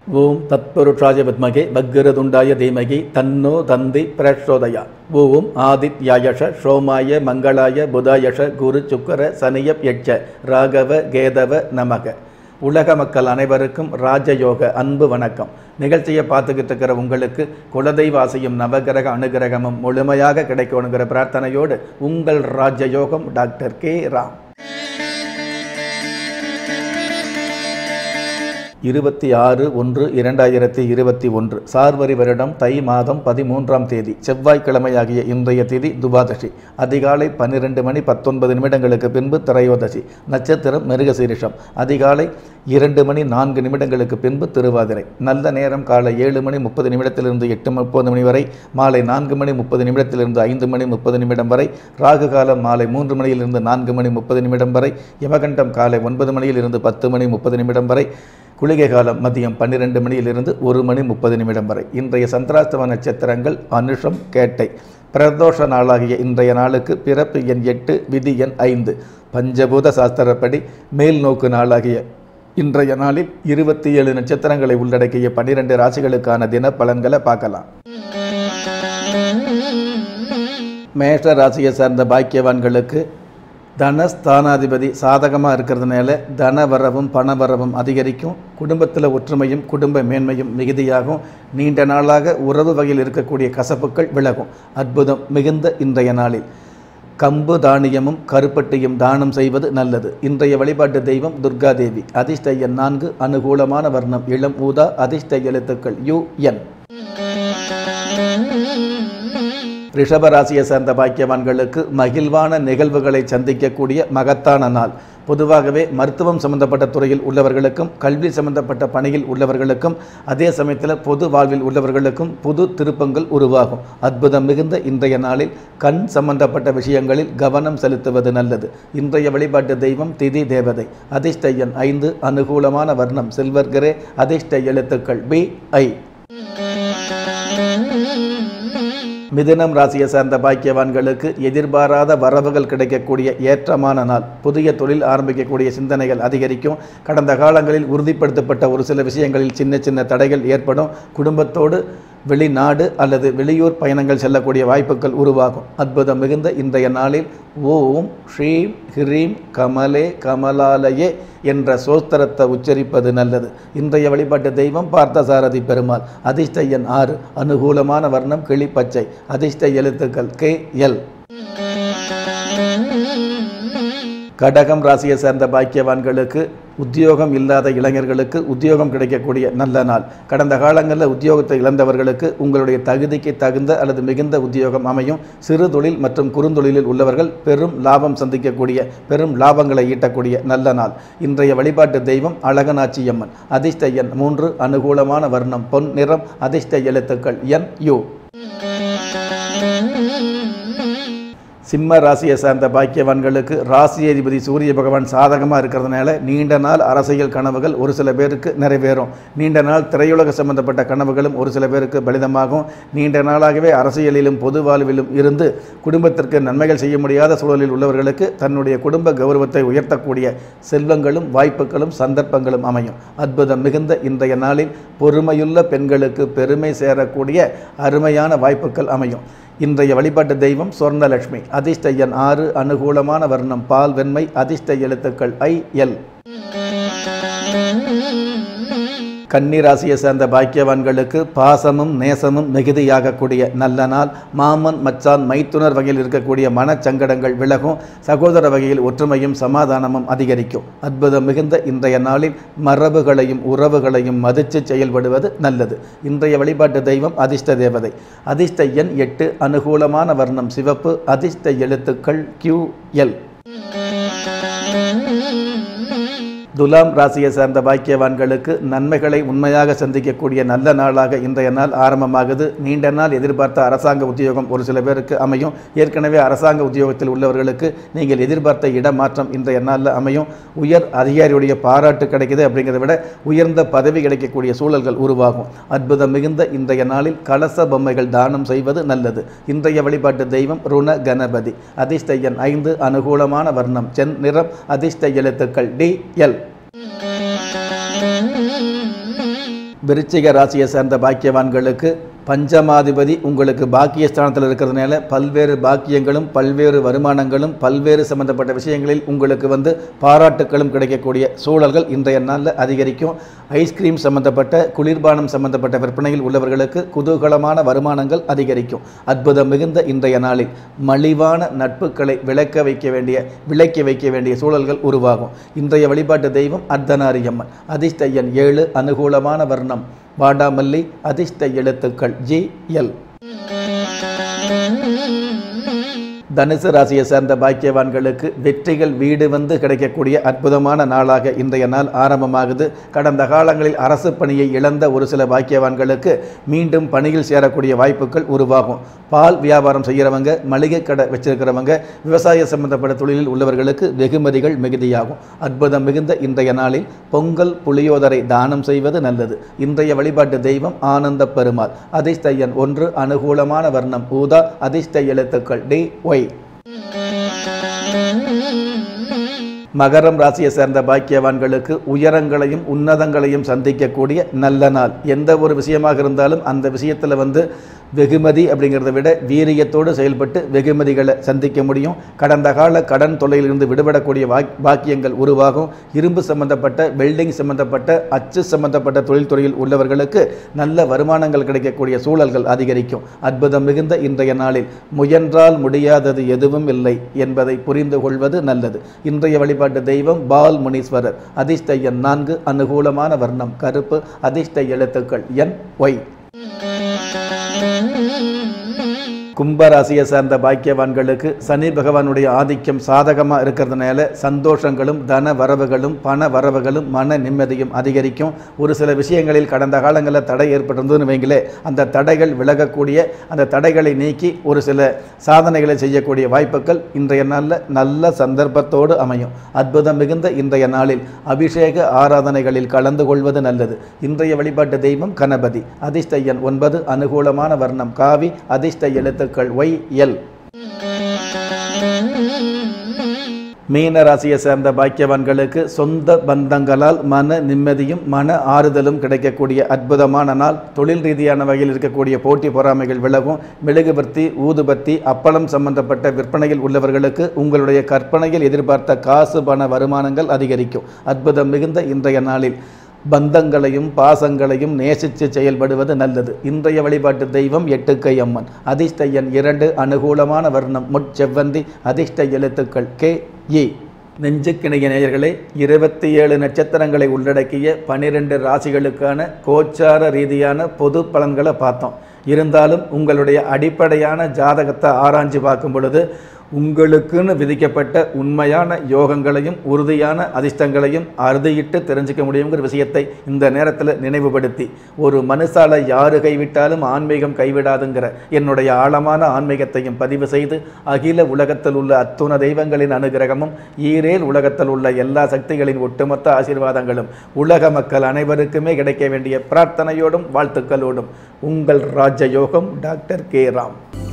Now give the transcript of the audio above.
ஓம் தத்புருஷாய வித்மகே வக்ரதுண்டாய தீமகி தன்னோ தந்தி பிரச்சோதயா ஓம் ஆதித்யாயஷ சோமாய மங்களாய புதாயஷ குரு சுக்கர சனியப் யட்ச ராகவ கேதவ நமக உலக மக்கள் அனைவருக்கும் ராஜயோக அன்பு வணக்கம் நிகழ்ச்சியை பார்த்துக்கிட்டு இருக்கிற உங்களுக்கு குலதெய்வாசியும் நவகிரக அனுகிரகமும் முழுமையாக கிடைக்கணுங்கிற பிரார்த்தனையோடு உங்கள் ராஜயோகம் டாக்டர் கே ராம் இருபத்தி ஆறு ஒன்று இரண்டாயிரத்தி இருபத்தி ஒன்று சார்வரி வருடம் தை மாதம் பதிமூன்றாம் தேதி செவ்வாய்க்கிழமையாகிய இன்றைய தேதி துபாதசி அதிகாலை பன்னிரெண்டு மணி பத்தொன்பது நிமிடங்களுக்கு பின்பு திரையோதசி நட்சத்திரம் மிருகசீரிஷம் அதிகாலை இரண்டு மணி நான்கு நிமிடங்களுக்கு பின்பு திருவாதிரை நல்ல நேரம் காலை ஏழு மணி முப்பது நிமிடத்திலிருந்து எட்டு முப்பது மணி வரை மாலை நான்கு மணி முப்பது நிமிடத்திலிருந்து ஐந்து மணி முப்பது நிமிடம் வரை ராகு காலம் மாலை மூன்று மணியிலிருந்து நான்கு மணி முப்பது நிமிடம் வரை யமகண்டம் காலை ஒன்பது மணியிலிருந்து பத்து மணி முப்பது நிமிடம் வரை குளிகை காலம் மதியம் பன்னிரெண்டு மணியிலிருந்து ஒரு மணி முப்பது நிமிடம் வரை இன்றைய சந்திராஸ்தம நட்சத்திரங்கள் அனுஷம் கேட்டை பிரதோஷ நாளாகிய இன்றைய நாளுக்கு பிறப்பு எண் எட்டு விதி எண் ஐந்து பஞ்சபூத சாஸ்திரப்படி மேல் நோக்கு நாளாகிய இன்றைய நாளில் இருபத்தி ஏழு நட்சத்திரங்களை உள்ளடக்கிய பன்னிரெண்டு ராசிகளுக்கான தின பலன்களை பார்க்கலாம் மேஷ ராசியை சார்ந்த பாக்கியவான்களுக்கு தனஸ்தானாதிபதி சாதகமாக இருக்கிறதுனால தனவரவும் பணவரவும் அதிகரிக்கும் குடும்பத்தில் ஒற்றுமையும் குடும்ப மேன்மையும் மிகுதியாகும் நீண்ட நாளாக உறவு வகையில் இருக்கக்கூடிய கசப்புகள் விலகும் அற்புதம் மிகுந்த இன்றைய நாளில் கம்பு தானியமும் கருப்பட்டியும் தானம் செய்வது நல்லது இன்றைய வழிபாட்டு தெய்வம் துர்காதேவி அதிர்ஷ்ட எண் நான்கு அனுகூலமான வர்ணம் இளம் ஊதா அதிர்ஷ்ட எழுத்துக்கள் யு என் ரிஷபராசியை சேர்ந்த பாக்கியவான்களுக்கு மகிழ்வான நிகழ்வுகளை சந்திக்கக்கூடிய மகத்தான நாள் பொதுவாகவே மருத்துவம் சம்பந்தப்பட்ட துறையில் உள்ளவர்களுக்கும் கல்வி சம்பந்தப்பட்ட பணியில் உள்ளவர்களுக்கும் அதே சமயத்தில் பொது வாழ்வில் உள்ளவர்களுக்கும் புது திருப்பங்கள் உருவாகும் அற்புதம் மிகுந்த இன்றைய நாளில் கண் சம்பந்தப்பட்ட விஷயங்களில் கவனம் செலுத்துவது நல்லது இன்றைய வழிபாட்டு தெய்வம் திதி தேவதை அதிர்ஷ்ட எண் ஐந்து அனுகூலமான வர்ணம் சில்வர் கிரே அதிர்ஷ்ட எழுத்துக்கள் பி ஐ மிதுனம் ராசியை சார்ந்த பாக்கியவான்களுக்கு எதிர்பாராத வரவுகள் கிடைக்கக்கூடிய ஏற்றமான நாள் புதிய தொழில் ஆரம்பிக்கக்கூடிய சிந்தனைகள் அதிகரிக்கும் கடந்த காலங்களில் உறுதிப்படுத்தப்பட்ட ஒரு சில விஷயங்களில் சின்ன சின்ன தடைகள் ஏற்படும் குடும்பத்தோடு வெளிநாடு அல்லது வெளியூர் பயணங்கள் செல்லக்கூடிய வாய்ப்புகள் உருவாகும் அற்புதம் மிகுந்த இன்றைய நாளில் ஓம் ஸ்ரீம் ஹிரீம் கமலே கமலாலயே என்ற சோஸ்திரத்தை உச்சரிப்பது நல்லது இன்றைய வழிபாட்டு தெய்வம் பார்த்தசாரதி பெருமாள் அதிர்ஷ்ட எண் ஆறு அனுகூலமான வர்ணம் கிளிப்பச்சை அதிர்ஷ்ட எழுத்துக்கள் கே எல் கடகம் ராசியை சேர்ந்த பாக்கியவான்களுக்கு உத்தியோகம் இல்லாத இளைஞர்களுக்கு உத்தியோகம் கிடைக்கக்கூடிய நல்ல நாள் கடந்த காலங்களில் உத்தியோகத்தை இழந்தவர்களுக்கு உங்களுடைய தகுதிக்கு தகுந்த அல்லது மிகுந்த உத்தியோகம் அமையும் சிறு தொழில் மற்றும் குறுந்தொழிலில் உள்ளவர்கள் பெரும் லாபம் சந்திக்கக்கூடிய பெரும் லாபங்களை ஈட்டக்கூடிய நல்ல நாள் இன்றைய வழிபாட்டு தெய்வம் அழகனாச்சியம்மன் அதிர்ஷ்ட எண் மூன்று அனுகூலமான வர்ணம் பொன் நிறம் அதிர்ஷ்ட எழுத்துக்கள் என் யு சிம்ம ராசியை சார்ந்த பாக்கியவான்களுக்கு ராசி அதிபதி சூரிய பகவான் சாதகமாக இருக்கிறதுனால நீண்ட நாள் அரசியல் கனவுகள் ஒரு சில பேருக்கு நிறைவேறும் நீண்ட நாள் திரையுலக சம்பந்தப்பட்ட கனவுகளும் ஒரு சில பேருக்கு பலிதமாகும் நீண்ட நாளாகவே அரசியலிலும் பொது வாழ்விலும் இருந்து குடும்பத்திற்கு நன்மைகள் செய்ய முடியாத சூழலில் உள்ளவர்களுக்கு தன்னுடைய குடும்ப கௌரவத்தை உயர்த்தக்கூடிய செல்வங்களும் வாய்ப்புகளும் சந்தர்ப்பங்களும் அமையும் அற்புதம் மிகுந்த இன்றைய நாளில் பொறுமையுள்ள பெண்களுக்கு பெருமை சேரக்கூடிய அருமையான வாய்ப்புகள் அமையும் இன்றைய வழிபாட்டு தெய்வம் சொர்ணலட்சுமி அதிர்ஷ்ட எண் ஆறு அனுகூலமான வர்ணம் பால் வெண்மை அதிர்ஷ்ட எழுத்துக்கள் ஐ எல் கன்னிராசியை சேர்ந்த பாக்கியவான்களுக்கு பாசமும் நேசமும் மிகுதியாகக்கூடிய நல்ல நாள் மாமன் மச்சான் மைத்துனர் வகையில் இருக்கக்கூடிய மனச்சங்கடங்கள் விலகும் சகோதர வகையில் ஒற்றுமையும் சமாதானமும் அதிகரிக்கும் அற்புதம் மிகுந்த இன்றைய நாளில் மரபுகளையும் உறவுகளையும் மதித்து செயல்படுவது நல்லது இன்றைய வழிபாட்டு தெய்வம் அதிர்ஷ்ட தேவதை அதிர்ஷ்ட எண் எட்டு அனுகூலமான வர்ணம் சிவப்பு அதிர்ஷ்ட எழுத்துக்கள் கியூ எல் துலாம் ராசியை சார்ந்த பாக்கியவான்களுக்கு நன்மைகளை உண்மையாக சந்திக்கக்கூடிய நல்ல நாளாக இன்றைய நாள் ஆரம்பமாகுது நீண்ட நாள் எதிர்பார்த்த அரசாங்க உத்தியோகம் ஒரு சில பேருக்கு அமையும் ஏற்கனவே அரசாங்க உத்தியோகத்தில் உள்ளவர்களுக்கு நீங்கள் எதிர்பார்த்த இடமாற்றம் இன்றைய நாளில் அமையும் உயர் அதிகாரியுடைய பாராட்டு கிடைக்குது அப்படிங்கிறத விட உயர்ந்த பதவி கிடைக்கக்கூடிய சூழல்கள் உருவாகும் அற்புதம் மிகுந்த இன்றைய நாளில் கலச பொம்மைகள் தானம் செய்வது நல்லது இன்றைய வழிபாட்டு தெய்வம் ருண கணபதி அதிர்ஷ்ட எண் ஐந்து அனுகூலமான வர்ணம் சென் நிறம் அதிர்ஷ்ட எழுத்துக்கள் டி எல் விருச்சிக ராசியை சேர்ந்த பாக்கியவான்களுக்கு பஞ்சமாதிபதி உங்களுக்கு பாக்கியஸ்தானத்தில் இருக்கிறதுனால பல்வேறு பாக்கியங்களும் பல்வேறு வருமானங்களும் பல்வேறு சம்பந்தப்பட்ட விஷயங்களில் உங்களுக்கு வந்து பாராட்டுக்களும் கிடைக்கக்கூடிய சூழல்கள் இன்றைய நாளில் அதிகரிக்கும் ஐஸ்கிரீம் சம்பந்தப்பட்ட குளிர்பானம் சம்பந்தப்பட்ட விற்பனையில் உள்ளவர்களுக்கு குதூகலமான வருமானங்கள் அதிகரிக்கும் அற்புதம் மிகுந்த இன்றைய நாளில் மலிவான நட்புகளை விளக்க வைக்க வேண்டிய விளக்கி வைக்க வேண்டிய சூழல்கள் உருவாகும் இன்றைய வழிபாட்டு தெய்வம் அர்த்தநாரியம்மன் அதிர்ஷ்ட எண் ஏழு அனுகூலமான வர்ணம் வாடாமல்லி அதிர்ஷ்ட எழுத்துக்கள் ஜி எல் தனுசு ராசியை சேர்ந்த பாக்கியவான்களுக்கு வெற்றிகள் வீடு வந்து கிடைக்கக்கூடிய அற்புதமான நாளாக இன்றைய நாள் ஆரம்பமாகுது கடந்த காலங்களில் அரசு பணியை இழந்த ஒரு சில பாக்கியவான்களுக்கு மீண்டும் பணியில் சேரக்கூடிய வாய்ப்புகள் உருவாகும் பால் வியாபாரம் செய்கிறவங்க மளிகை கடை வச்சிருக்கிறவங்க விவசாய சம்பந்தப்பட்ட தொழிலில் உள்ளவர்களுக்கு வெகுமதிகள் மிகுதியாகும் அற்புதம் மிகுந்த இன்றைய நாளில் பொங்கல் புளியோதரை தானம் செய்வது நல்லது இன்றைய வழிபாட்டு தெய்வம் ஆனந்த பெருமாள் அதிர்ஷ்ட எண் ஒன்று அனுகூலமான வர்ணம் ஊதா அதிர்ஷ்ட எழுத்துக்கள் டி ஒய் மகரம் ராசியை சேர்ந்த பாக்கியவான்களுக்கு உயரங்களையும் உன்னதங்களையும் சந்திக்கக்கூடிய நல்ல நாள் எந்த ஒரு விஷயமாக இருந்தாலும் அந்த விஷயத்தில் வந்து வெகுமதி அப்படிங்கிறத விட வீரியத்தோடு செயல்பட்டு வெகுமதிகளை சந்திக்க முடியும் கடந்த கால கடன் தொல்லையிலிருந்து விடுபடக்கூடிய வாக் பாக்கியங்கள் உருவாகும் இரும்பு சம்பந்தப்பட்ட வெல்டிங் சம்பந்தப்பட்ட அச்சு சம்பந்தப்பட்ட தொழில்துறையில் உள்ளவர்களுக்கு நல்ல வருமானங்கள் கிடைக்கக்கூடிய சூழல்கள் அதிகரிக்கும் அற்புதம் மிகுந்த இன்றைய நாளில் முயன்றால் முடியாதது எதுவும் இல்லை என்பதை புரிந்து கொள்வது நல்லது இன்றைய வழிபாட்டு தெய்வம் பால் முனீஸ்வரர் அதிர்ஷ்ட எண் நான்கு அனுகூலமான வர்ணம் கருப்பு அதிர்ஷ்ட எழுத்துக்கள் என் ஒய் கும்பராசியை சேர்ந்த பாக்கியவான்களுக்கு சனி பகவானுடைய ஆதிக்கம் சாதகமாக இருக்கிறதுனால சந்தோஷங்களும் தன வரவுகளும் பண வரவுகளும் மன நிம்மதியும் அதிகரிக்கும் ஒரு சில விஷயங்களில் கடந்த காலங்களில் தடை ஏற்பட்டிருந்ததுன்னு வைங்களே அந்த தடைகள் விலகக்கூடிய அந்த தடைகளை நீக்கி ஒரு சில சாதனைகளை செய்யக்கூடிய வாய்ப்புகள் இன்றைய நாளில் நல்ல சந்தர்ப்பத்தோடு அமையும் அற்புதம் மிகுந்த இன்றைய நாளில் அபிஷேக ஆராதனைகளில் கலந்து கொள்வது நல்லது இன்றைய வழிபாட்டு தெய்வம் கணபதி அதிர்ஷ்ட எண் ஒன்பது அனுகூலமான வர்ணம் காவி அதிர்ஷ்ட எழுத்துக்கள் ஒய் எல் மீன ராசியை சேர்ந்த பாக்கியவான்களுக்கு சொந்த பந்தங்களால் மன நிம்மதியும் மன ஆறுதலும் கிடைக்கக்கூடிய அற்புதமான நாள் தொழில் ரீதியான வகையில் இருக்கக்கூடிய போட்டி பொறாமைகள் விலகும் மெழுகுபர்த்தி ஊதுபத்தி அப்பளம் சம்பந்தப்பட்ட விற்பனையில் உள்ளவர்களுக்கு உங்களுடைய கற்பனையில் எதிர்பார்த்த காசு பண வருமானங்கள் அதிகரிக்கும் அற்புதம் மிகுந்த இன்றைய நாளில் பந்தங்களையும் பாசங்களையும் நேசித்து செயல்படுவது நல்லது இன்றைய வழிபாட்டு தெய்வம் எட்டுக்கை அம்மன் அதிர்ஷ்ட எண் இரண்டு அனுகூலமான வர்ணம் முட்செவ்வந்தி அதிர்ஷ்ட எழுத்துக்கள் கே இ நெஞ்சுக்கிணைய நேயர்களே இருபத்தி ஏழு நட்சத்திரங்களை உள்ளடக்கிய பனிரெண்டு ராசிகளுக்கான கோச்சார ரீதியான பொது பலன்களை பார்த்தோம் இருந்தாலும் உங்களுடைய அடிப்படையான ஜாதகத்தை ஆராய்ஞ்சு பார்க்கும் பொழுது உங்களுக்குன்னு விதிக்கப்பட்ட உண்மையான யோகங்களையும் உறுதியான அதிர்ஷ்டங்களையும் அறுதியிட்டு தெரிஞ்சுக்க முடியுங்கிற விஷயத்தை இந்த நேரத்தில் நினைவுபடுத்தி ஒரு மனுஷால யாரு கைவிட்டாலும் ஆன்மீகம் கைவிடாதுங்கிற என்னுடைய ஆழமான ஆன்மீகத்தையும் பதிவு செய்து அகில உலகத்தில் உள்ள அத்துண தெய்வங்களின் அனுகிரகமும் ஈரேல் உலகத்தில் உள்ள எல்லா சக்திகளின் ஒட்டுமொத்த ஆசீர்வாதங்களும் உலக மக்கள் அனைவருக்குமே கிடைக்க வேண்டிய பிரார்த்தனையோடும் வாழ்த்துக்களோடும் உங்கள் ராஜயோகம் டாக்டர் கே ராம்